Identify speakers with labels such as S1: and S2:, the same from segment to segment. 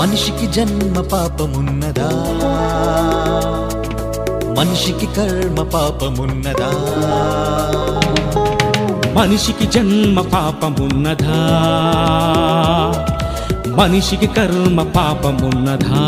S1: మనిషికి జన్మ పాపమున్నదా మనిషికి కర్మ పాపమున్నదా
S2: మనిషికి జన్మ పాపమున్నదా మనిషికి కర్మ పాపమున్నదా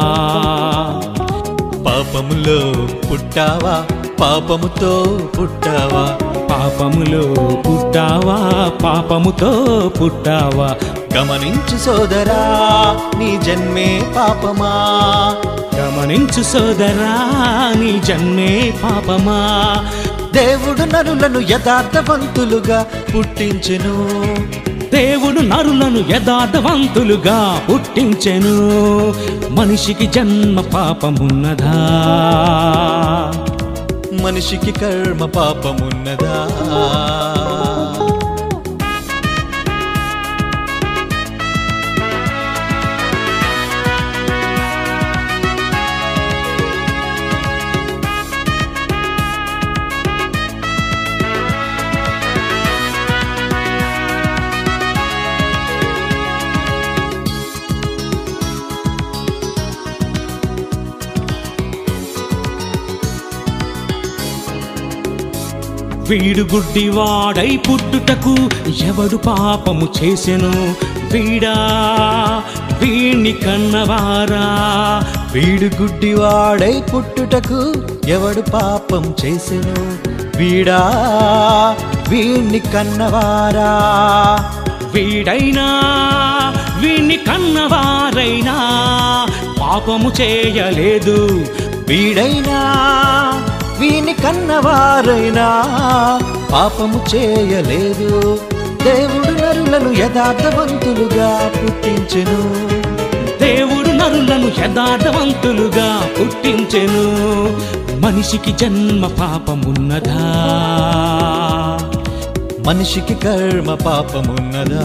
S1: పాపములో పుట్టావా పాపముతో పుట్టావా
S2: పాపములో పుట్టావా పాపముతో పుట్టావా
S1: గమనించు సోదరా నీ జన్మే పాపమా
S2: గమనించు సోదరా నీ జన్మే పాపమా
S1: దేవుడు నరులను యథార్థవంతులుగా పుట్టించెను
S2: దేవుడు నరులను యథార్థవంతులుగా పుట్టించెను మనిషికి జన్మ పాపమున్నదా
S1: మనిషికి కర్మ పాపమున్నదా
S2: వీడు గుడ్డివాడై పుట్టుటకు ఎవడు పాపము చేసెను వీడా వీణ్ణి కన్నవారా
S1: వీడు గుడ్డివాడై పుట్టుటకు ఎవడు పాపం చేసెను వీడా వీణ్ణి కన్నవారా
S2: వీడైనా వీణ్ణి కన్నవారైనా పాపము చేయలేదు
S1: వీడైనా వీని కన్నవారైనా పాపము చేయలేదు దేవుడు నరులను యథార్థవంతులుగా పుట్టించెను
S2: దేవుడు నరులను యథార్థవంతులుగా పుట్టించెను మనిషికి జన్మ పాపమున్నదా
S1: మనిషికి కర్మ పాపమున్నదా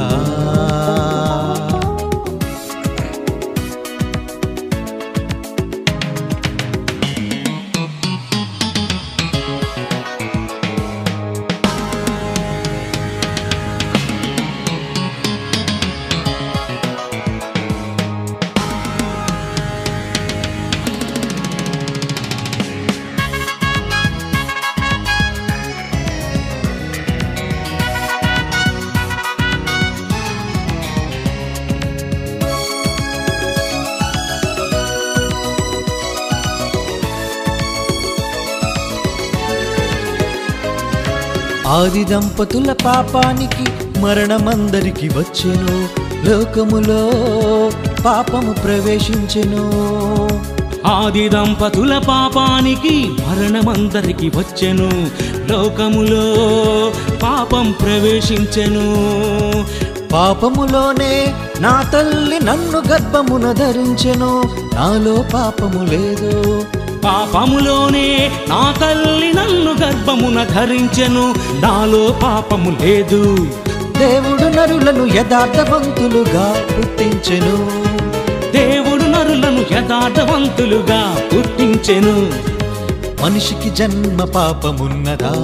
S1: ఆది దంపతుల పాపానికి మరణమందరికి వచ్చెను లోకములో పాపము ప్రవేశించెను
S2: ఆది దంపతుల పాపానికి మరణమందరికి వచ్చెను లోకములో పాపం ప్రవేశించెను
S1: పాపములోనే నా తల్లి నన్ను గర్భమున ధరించెను నాలో పాపము లేదు
S2: పాపములోనే నా తల్లి నన్ను గర్భమున ధరించెను నాలో పాపము లేదు
S1: దేవుడు నరులను యథార్థవంతులుగా పుట్టించెను
S2: దేవుడు నరులను యథార్థవంతులుగా పుట్టించెను
S1: మనిషికి జన్మ పాపమున్నదా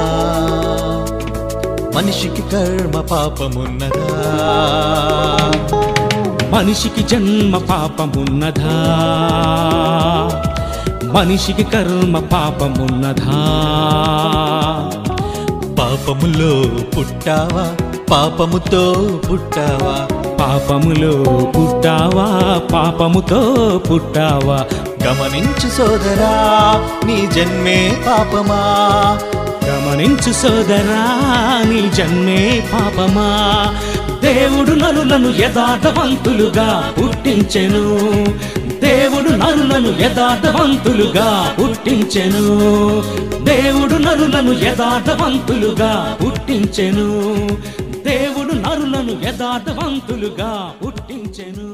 S1: మనిషికి కర్మ పాపమున్నదా
S2: మనిషికి జన్మ పాపమున్నదా మనిషికి కర్మ పాపమున్నదా
S1: పాపములో పుట్టావా పాపముతో పుట్టావా
S2: పాపములో పుట్టావా పాపముతో పుట్టావా
S1: గమనించు సోదరా నీ జన్మే పాపమా
S2: గమనించు సోదరా నీ జన్మే పాపమా దేవుడు నరులను యథార్థవంతులుగా పుట్టించెను దేవుడు నరులను యథార్థవంతులుగా పుట్టించెను దేవుడు నరులను యథార్థవంతులుగా పుట్టించెను దేవుడు నరులను యథార్థవంతులుగా పుట్టించెను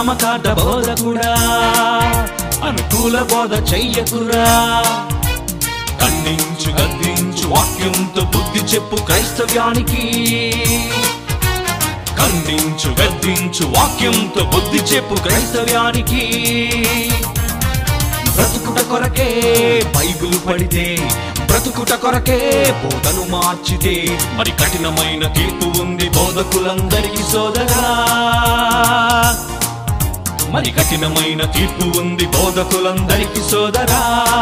S2: నామకాట బోధకుడా అనుకూల బోధ చెయ్యకురా ఖండించు గద్దించు వాక్యంతో బుద్ధి చెప్పు క్రైస్తవ్యానికి ఖండించు గద్దించు వాక్యంతో బుద్ధి చెప్పు క్రైస్తవ్యానికి బ్రతుకుట కొరకే బైబిల్ పడితే బ్రతుకుట కొరకే బోధను మార్చితే మరి కఠినమైన తీర్పు ఉంది బోధకులందరికీ సోదరా మరి కఠినమైన తీర్పు ఉంది బోధకులందరికీ సోదరా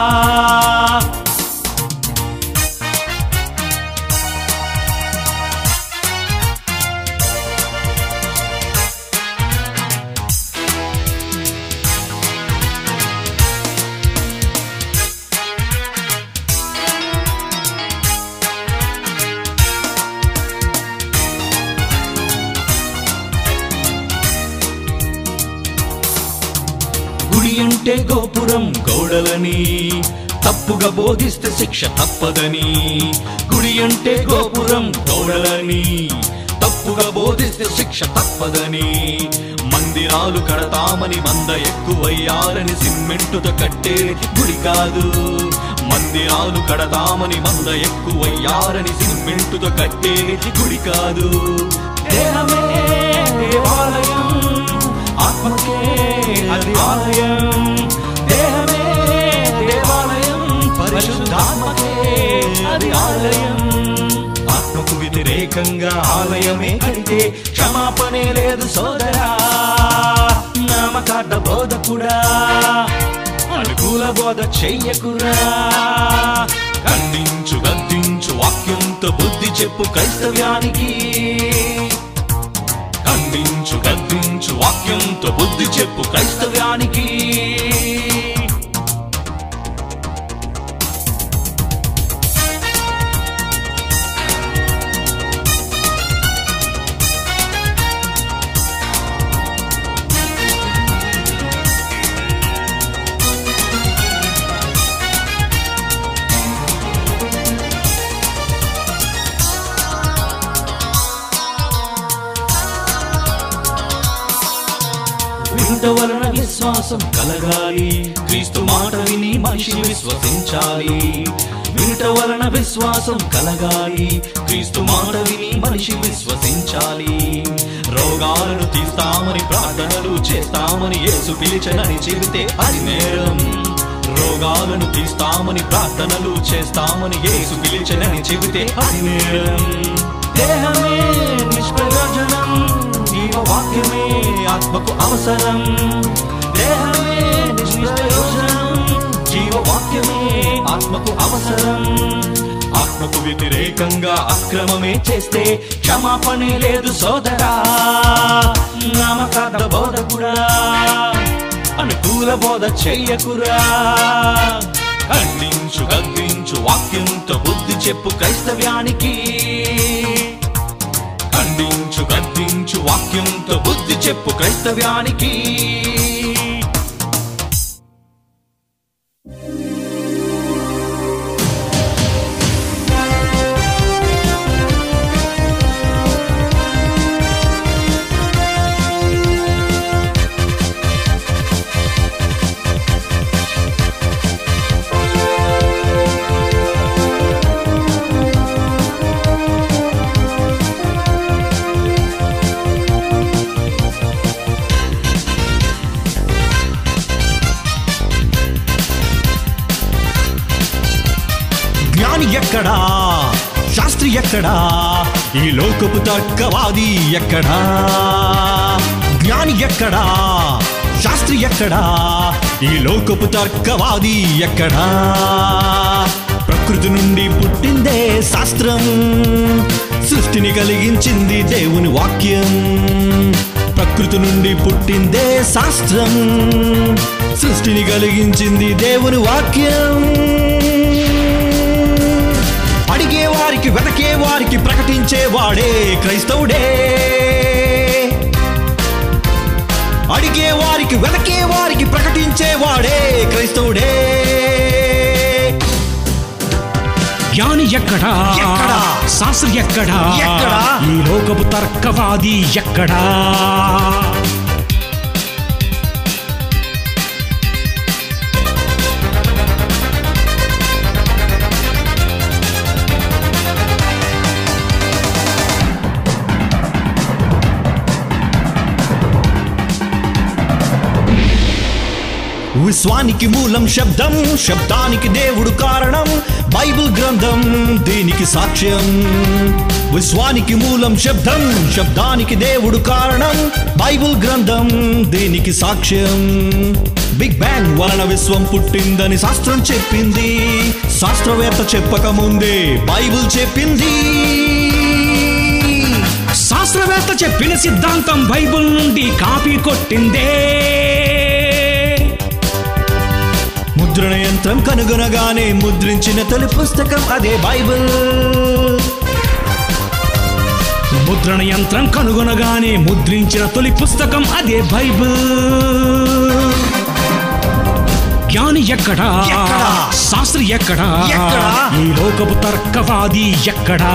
S2: గుడి అంటే గోపురం గోడలని తప్పుగా బోధిస్తే శిక్ష తప్పదని గుడి అంటే గోపురం గోడలని తప్పుగా బోధిస్తే శిక్ష తప్పదని మందిరాలు కడతామని మంద ఎక్కువయ్యారని సిమెంటుతో కట్టేది గుడి కాదు మందిరాలు కడతామని మంద ఎక్కువయ్యారని సిమెంటుతో కట్టేది గుడి కాదు దేహమే దేవాలయం ఆత్మకే అది ఆలయం దేహమే దేవాలయం పరిశుద్ధాత్మకే అది ఆలయం ఆత్మకు వ్యతిరేకంగా ఆలయమే కడితే క్షమాపణే లేదు సోదరా నామకాట బోధకుడా అనుకూల బోధ చెయ్యకురా ఖండించు గద్దించు వాక్యంతో బుద్ధి చెప్పు క్రైస్తవ్యానికి ఖండించు గద్దించు వాక్యంతో బుద్ధి చెప్పు క్రైస్తవ్యానికి వినుట వలన విశ్వాసం కలగాలి క్రీస్తు మాట విని మనిషి విశ్వసించాలి వినుట వలన విశ్వాసం కలగాలి క్రీస్తు మాట విని మనిషి విశ్వసించాలి రోగాలను తీస్తామని ప్రార్థనలు చేస్తామని యేసు పిలిచనని చెబితే అది నేరం రోగాలను తీస్తామని ప్రార్థనలు చేస్తామని యేసు పిలిచనని చెబితే అది నేరం దేహమే నిష్ప్రయోజనం జీవవాక్యమే ఆత్మకు అవసరం దేహమే నిష్ప్రయోజనం జీవవాక్యమే ఆత్మకు అవసరం ఆత్మకు వ్యతిరేకంగా అక్రమమే చేస్తే క్షమాపణే లేదు సోదరా నామకార్థ బోధకుడా అనుకూల బోధ చెయ్యకురా ఖండించు గద్దించు వాక్యంతో బుద్ధి చెప్పు క్రైస్తవ్యానికి ఖండించు గద్దించు వాక్యంతో బుద్ధి చెప్పు క్రైస్తవ్యానికి
S1: జ్ఞాని ఎక్కడా శాస్త్రి ఎక్కడా ఈ లోకపు తర్కవాది ఎక్కడా జ్ఞాని ఎక్కడా శాస్త్రి ఎక్కడా ఈ లోకపు తర్కవాది ఎక్కడా ప్రకృతి నుండి పుట్టిందే శాస్త్రం సృష్టిని కలిగించింది దేవుని వాక్యం ప్రకృతి నుండి పుట్టిందే శాస్త్రం సృష్టిని కలిగించింది దేవుని వాక్యం అడిగే వారికి వెతకే వారికి ప్రకటించే వాడే క్రైస్తవుడే అడిగే వారికి వెతకే వారికి ప్రకటించే వాడే క్రైస్తవుడే
S2: జ్ఞాని ఎక్కడా
S1: ఎక్కడా?
S2: శాస్త్రి ఎక్కడా
S1: ఎక్కడా?
S2: ఈ లోకపు తర్కవాది ఎక్కడా
S1: విశ్వానికి మూలం శబ్దం శబ్దానికి దేవుడు కారణం బైబిల్ గ్రంథం దీనికి సాక్ష్యం విశ్వానికి మూలం శబ్దం శబ్దానికి దేవుడు కారణం బైబిల్ గ్రంథం దీనికి సాక్ష్యం బిగ్ బ్యాంగ్ వలన విశ్వం పుట్టిందని శాస్త్రం చెప్పింది శాస్త్రవేత్త చెప్పక ముందే బైబిల్ చెప్పింది
S3: శాస్త్రవేత్త చెప్పిన సిద్ధాంతం బైబిల్ నుండి కాపీ కొట్టిందే
S1: ముద్రణ యంత్రం కనుగొనగానే ముద్రించిన తొలి పుస్తకం అదే బైబిల్
S3: ముద్రణ యంత్రం కనుగొనగానే ముద్రించిన తొలి పుస్తకం అదే బైబిల్ జ్ఞాని ఎక్కడా
S1: ఎక్కడా?
S3: శాస్త్రి ఎక్కడా
S1: ఎక్కడా?
S3: ఈ లోకపు తర్కవాది ఎక్కడా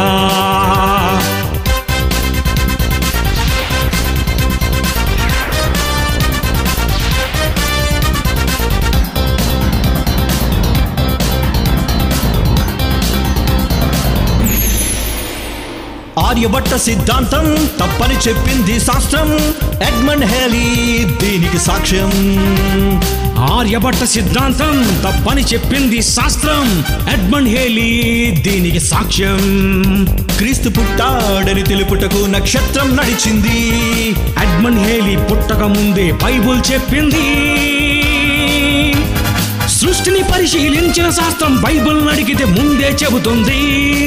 S1: ఆర్యభట్ట సిద్ధాంతం తప్పని చెప్పింది శాస్త్రం ఎడ్మండ్ హేలీ దీనికి సాక్ష్యం
S3: ఆర్యభట్ట సిద్ధాంతం తప్పని చెప్పింది శాస్త్రం ఎడ్మండ్ హేలీ దీనికి సాక్ష్యం
S1: క్రీస్తు పుట్టాడని తెలుపుటకు నక్షత్రం నడిచింది
S3: ఎడ్మండ్ హేలీ పుట్టక ముందే బైబుల్ చెప్పింది సృష్టిని పరిశీలించిన శాస్త్రం బైబుల్ అడిగితే ముందే చెబుతుంది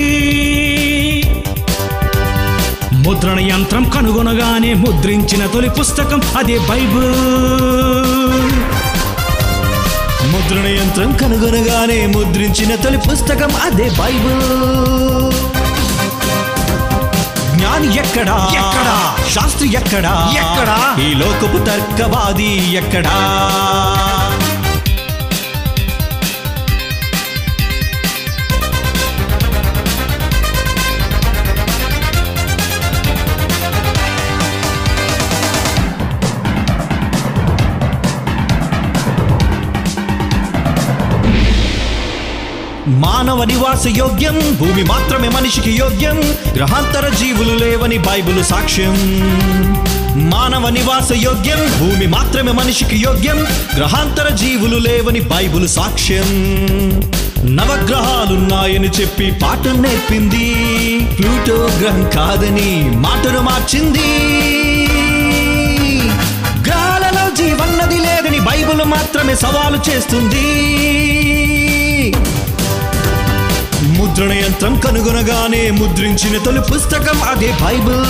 S3: ముద్రణ యంత్రం కనుగొనగానే ముద్రించిన తొలి పుస్తకం అదే బైబుల్
S1: ముద్రణ యంత్రం కనుగొనగానే ముద్రించిన తొలి పుస్తకం అదే బైబిల్ జ్ఞాని ఎక్కడా
S3: ఎక్కడా?
S1: శాస్త్రి ఎక్కడా
S3: ఎక్కడా?
S1: ఈ లోకపు తర్కవాది ఎక్కడా మానవ నివాస యోగ్యం భూమి మాత్రమే మనిషికి యోగ్యం గ్రహాంతర జీవులు లేవని బైబిల్ సాక్ష్యం మానవ నివాస యోగ్యం భూమి మాత్రమే మనిషికి యోగ్యం గ్రహాంతర జీవులు లేవని బైబిల్ సాక్ష్యం నవగ్రహాలున్నాయని చెప్పి పాఠం నేర్పింది ప్లూటో గ్రహం కాదని మాటను మార్చింది గ్రహాలలో జీవన్నది లేదని బైబిల్ మాత్రమే సవాలు చేస్తుంది ముద్రణ యంత్రం కనుగొనగానే ముద్రించిన తొలి పుస్తకం అదే బైబిల్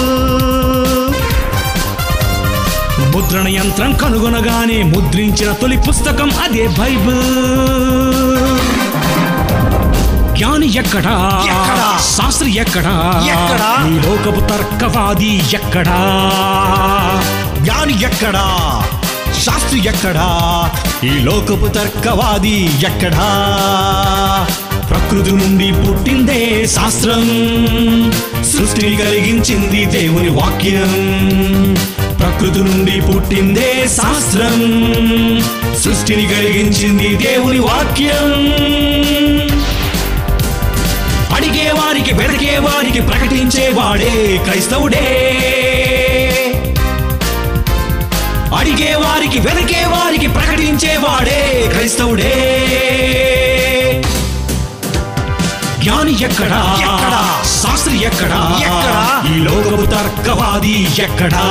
S3: ముద్రణ యంత్రం కనుగొనగానే ముద్రించిన తొలి పుస్తకం అదే బైబిల్ జ్ఞాని ఎక్కడా
S1: ఎక్కడా?
S3: శాస్త్రి ఎక్కడా
S1: ఎక్కడా?
S3: ఈ లోకపు తర్కవాది ఎక్కడా
S1: జ్ఞాని ఎక్కడా శాస్త్రి ఎక్కడా ఈ లోకపు తర్కవాది ఎక్కడా
S3: ప్రకృతి నుండి పుట్టిందే శాస్త్రం సృష్టిని కలిగించింది దేవుని వాక్యం ప్రకృతి నుండి పుట్టిందే శాస్త్రం సృష్టిని కలిగించింది దేవుని వాక్యం అడిగే వారికి వెతికే వారికి ప్రకటించేవాడే క్రైస్తవుడే అడిగే వారికి వెతికే వారికి ప్రకటించేవాడే క్రైస్తవుడే జ్ఞాని ఎక్కడా
S1: ఎక్కడా?
S3: శాస్త్రి ఎక్కడా
S1: ఎక్కడా?
S3: ఈ లోకపు తర్కవాది ఎక్కడా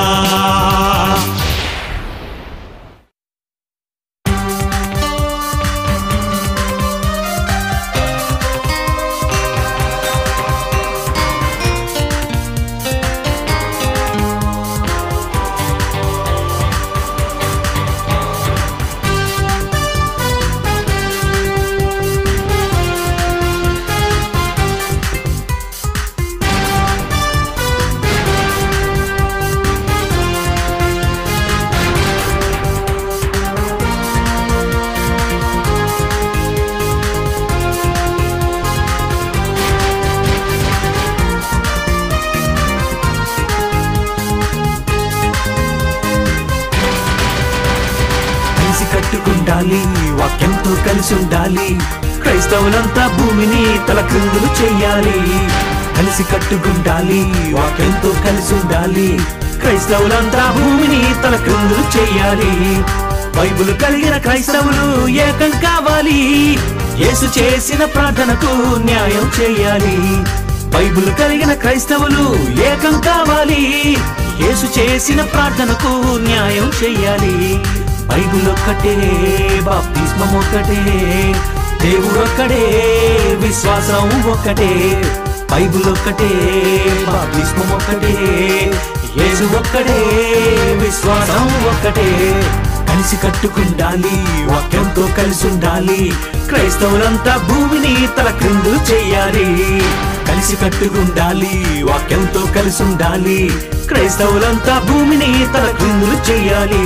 S4: కలిసి కట్టుకుండాలి వాక్యంతో కలిసి ఉండాలి క్రైస్తవులంతా భూమిని తల క్రిందులు చెయ్యాలి కలిసి కట్టుకుండాలి వాక్యంతో కలిసి ఉండాలి క్రైస్తవులంతా భూమిని తల క్రిందులు చెయ్యాలి బైబిల్ కలిగిన క్రైస్తవులు ఏకం కావాలి యేసు చేసిన ప్రార్థనకు న్యాయం చేయాలి బైబిల్ కలిగిన క్రైస్తవులు ఏకం కావాలి యేసు చేసిన ప్రార్థనకు న్యాయం చేయాలి బైబిల్ ఒక్కటే బాప్తిస్మం ఒక్కటే దేవుడు ఒక్కడే విశ్వాసం ఒక్కటే బైబిల్ ఒక్కటే బాప్తిస్మం ఒక్కటే యేసు ఒక్కడే విశ్వాసం ఒక్కటే కలిసి కట్టుకుండాలి వాక్యంతో కలిసి ఉండాలి క్రైస్తవులంతా భూమిని తల క్రిందు చేయాలి కలిసి కట్టుకుండాలి వాక్యంతో కలిసి ఉండాలి క్రైస్తవులంతా భూమిని తల క్రిందులు చేయాలి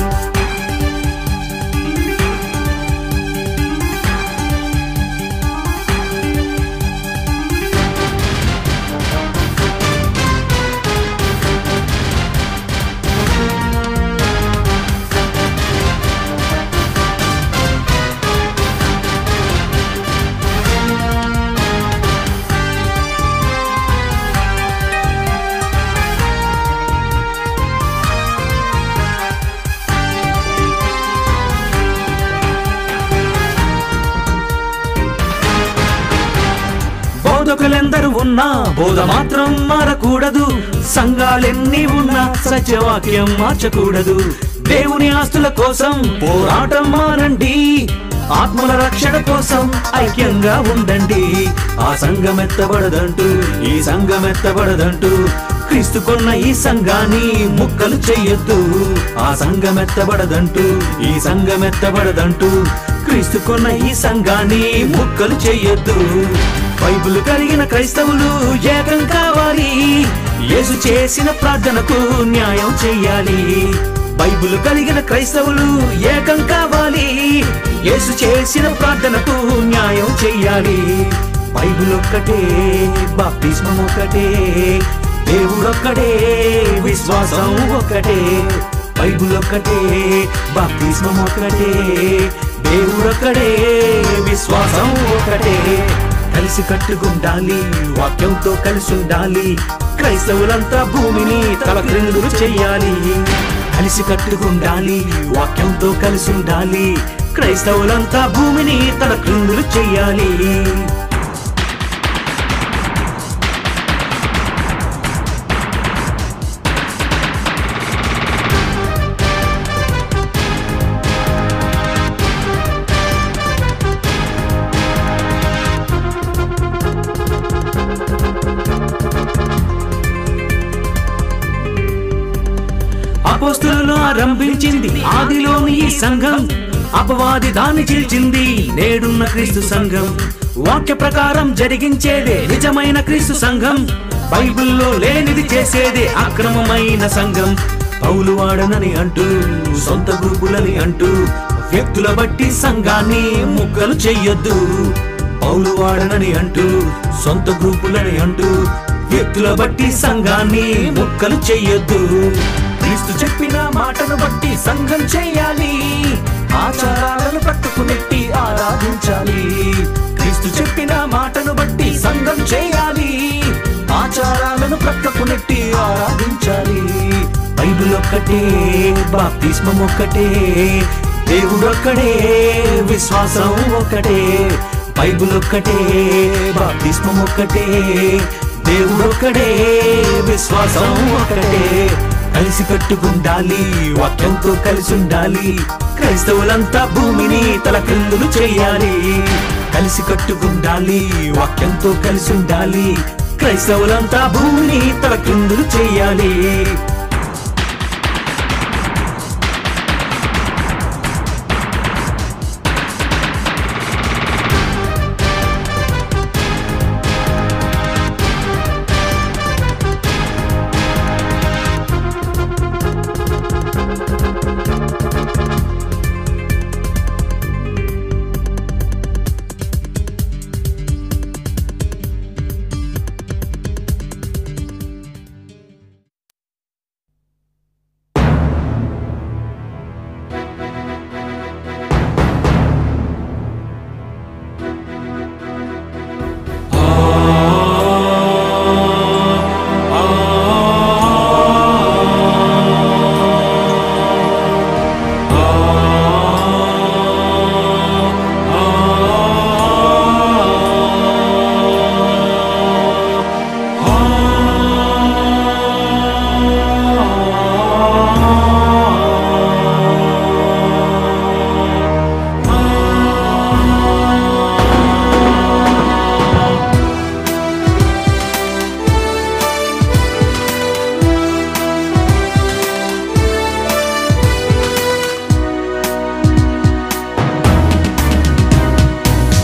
S4: బోధకులెందరూ ఉన్నా బోధ మాత్రం మారకూడదు సంఘాలెన్ని ఉన్నా సత్యవాక్యం మార్చకూడదు దేవుని ఆస్తుల కోసం పోరాటం మానండి ఆత్మల రక్షణ కోసం ఐక్యంగా ఉండండి ఆ సంఘం ఎత్తబడదంటూ ఈ సంఘం ఎత్తబడదంటూ క్రీస్తు కొన్న ఈ సంఘాన్ని ముక్కలు చెయ్యొద్దు ఆ సంఘం ఎత్తబడదంటూ ఈ సంఘం ఎత్తబడదంటూ క్రీస్తు కొన్న ఈ సంఘాన్ని ముక్కలు చెయ్యొద్దు బైబిల్ కలిగిన క్రైస్తవులు ఏకం కావాలి యేసు చేసిన ప్రార్థనకు న్యాయం చెయ్యాలి బైబిల్ కలిగిన క్రైస్తవులు ఏకం కావాలి యేసు చేసిన ప్రార్థనకు న్యాయం చెయ్యాలి బైబిల్ ఒక్కటే బాప్తిస్మం ఒక్కటే దేవుడొక్కడే విశ్వాసం ఒక్కటే బైబిల్ ఒక్కటే బాప్తిస్మం ఒక్కటే దేవుడొక్కడే విశ్వాసం ఒకటే కలిసి కట్టుకుండాలి వాక్యంతో కలిసి ఉండాలి క్రైస్తవులంతా భూమిని తల క్రిందులు చెయ్యాలి కలిసి కట్టుకుండాలి వాక్యంతో కలిసి ఉండాలి క్రైస్తవులంతా భూమిని తల క్రిందులు చెయ్యాలి అపోస్తులను ఆరంభించింది ఆదిలోని ఈ సంఘం అపవాది దాన్ని చీల్చింది నేడున్న క్రీస్తు సంఘం వాక్య ప్రకారం జరిగించేదే నిజమైన క్రీస్తు సంఘం బైబిల్లో లేనిది చేసేదే అక్రమమైన సంఘం పౌలు వాడనని అంటూ సొంత గ్రూపులని అంటూ వ్యక్తుల బట్టి సంఘాన్ని ముక్కలు చెయ్యొద్దు పౌలు వాడనని అంటూ సొంత గ్రూపులని అంటూ వ్యక్తుల బట్టి సంఘాన్ని ముక్కలు చెయ్యొద్దు క్రీస్తు చెప్పిన మాటను బట్టి సంఘం చేయాలి ఆచారాలను పట్టుకునెట్టి ఆరాధించాలి క్రీస్తు చెప్పిన మాటను బట్టి సంఘం చేయాలి ఆచారాలను ప్రక్కకు నెట్టి ఆరాధించాలి బైబిల్ ఒక్కటే బాప్తిస్మం ఒక్కటే దేవుడొక్కడే విశ్వాసం ఒక్కటే బైబిల్ ఒక్కటే బాప్తిస్మం ఒక్కటే దేవుడొక్కడే విశ్వాసం ఒక్కటే కలిసి కట్టుకుండాలి వాక్యంతో కలిసి ఉండాలి క్రైస్తవులంతా భూమిని తల క్రిందులు చేయాలి కలిసి కట్టుకుండాలి వాక్యంతో కలిసి ఉండాలి క్రైస్తవులంతా భూమిని తల క్రిందులు చేయాలి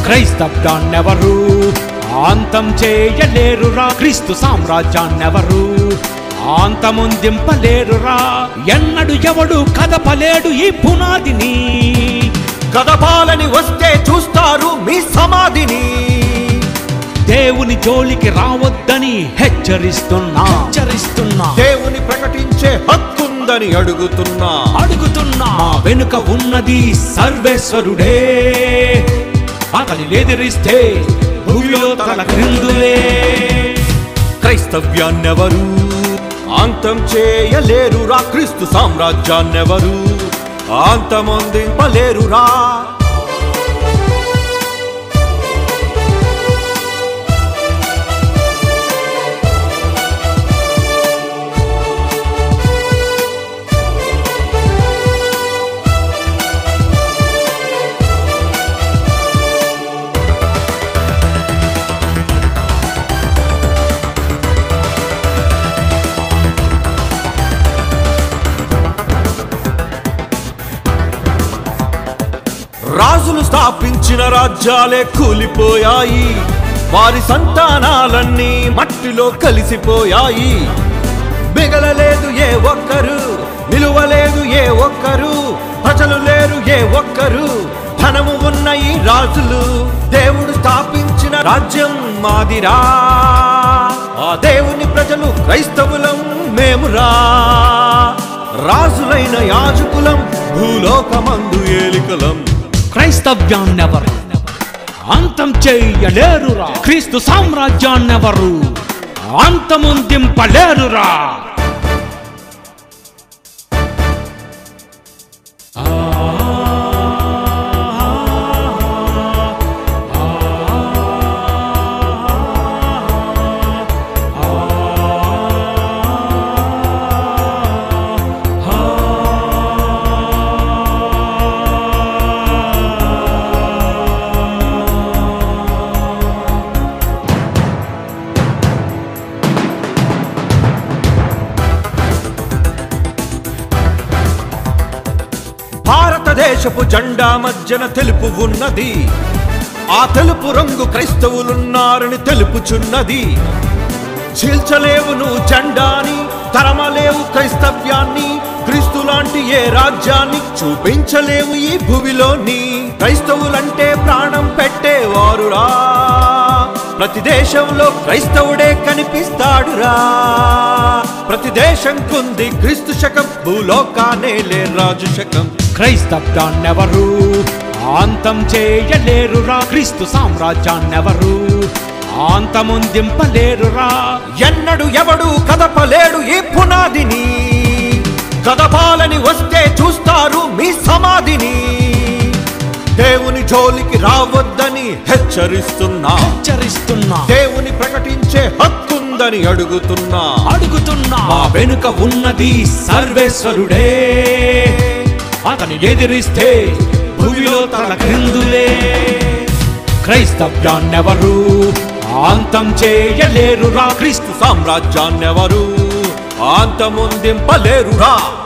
S3: క్రైస్తవ్యాన్నెవరు అంతం చేయలేరురా క్రీస్తు సామ్రాజ్యాన్నెవరు అంతముందింపలేరురా ఎన్నడు ఎవడు కదపలేడు ఈ పునాదిని
S1: కదపాలని వస్తే చూస్తారు మీ సమాధిని
S3: దేవుని జోలికి రావద్దని హెచ్చరిస్తున్నా హెచ్చరిస్తున్నా
S1: దేవుని ప్రకటించే హక్కుందని అడుగుతున్నా
S3: అడుగుతున్నా మా వెనుక ఉన్నది సర్వేశ్వరుడే అతని ఎదిరిస్తే భూమిలో తల క్రిందులే
S1: క్రైస్తవ్యాన్నెవరు అంతం చేయలేరురా క్రీస్తు సామ్రాజ్యాన్నెవరు అంతమొందింపలేరురా రాజులు స్థాపించిన రాజ్యాలే కూలిపోయాయి వారి సంతానాలన్నీ మట్టిలో కలిసిపోయాయి మిగలలేదు ఏ ఒక్కరు నిలువలేదు ఏ ఒక్కరు ప్రజలు లేరు ఏ ఒక్కరు ధనము ఉన్న ఈ రాజులు దేవుడు స్థాపించిన రాజ్యం మాదిరా ఆ దేవుని ప్రజలు క్రైస్తవులం మేమురా రాజులైన యాజకులం భూలోకమందు ఏలికలం
S3: క్రైస్తవ్యాన్నెవరు అంతం చెయ్యలేరురా క్రీస్తు సామ్రాజ్యాన్నెవరు అంతముందింపలేరురా
S1: భారతదేశపు జెండా మధ్యన తెలుపు ఉన్నది ఆ తెలుపు రంగు క్రైస్తవులున్నారని తెలుపుచున్నది చీల్చలేవు నువ్వు జెండాని తరమలేవు క్రైస్తవ్యాన్ని క్రీస్తు లాంటి ఏ రాజ్యాన్ని చూపించలేవు ఈ భూమిలోని క్రైస్తవులంటే ప్రాణం పెట్టేవారురా ప్రతి దేశంలో క్రైస్తవుడే కనిపిస్తాడురా ప్రతి దేశం కుంది క్రీస్తు శకం భూలోకానే లే రాజు శకం
S3: క్రైస్తవ్యాన్నెవరు అంతం చేయలేరురా క్రీస్తు సామ్రాజ్యాన్నెవరు అంతముందింపలేరురా
S1: ఎన్నడు ఎవడు కదపలేడు ఈ పునాదిని కదపాలని వస్తే చూస్తారు మీ సమాధిని దేవుని జోలికి రావద్దని హెచ్చరిస్తున్నా
S3: హెచ్చరిస్తున్నా
S1: దేవుని ప్రకటించే హక్కుందని అడుగుతున్నా
S3: అడుగుతున్నా మా వెనుక ఉన్నది సర్వేశ్వరుడే అతని ఎదిరిస్తే భూమిలో తల క్రిందులే క్రైస్తవ్యాన్నెవరు అంతం చేయలేరురా క్రీస్తు
S1: సామ్రాజ్యాన్నెవరు అంతముందింపలేరురా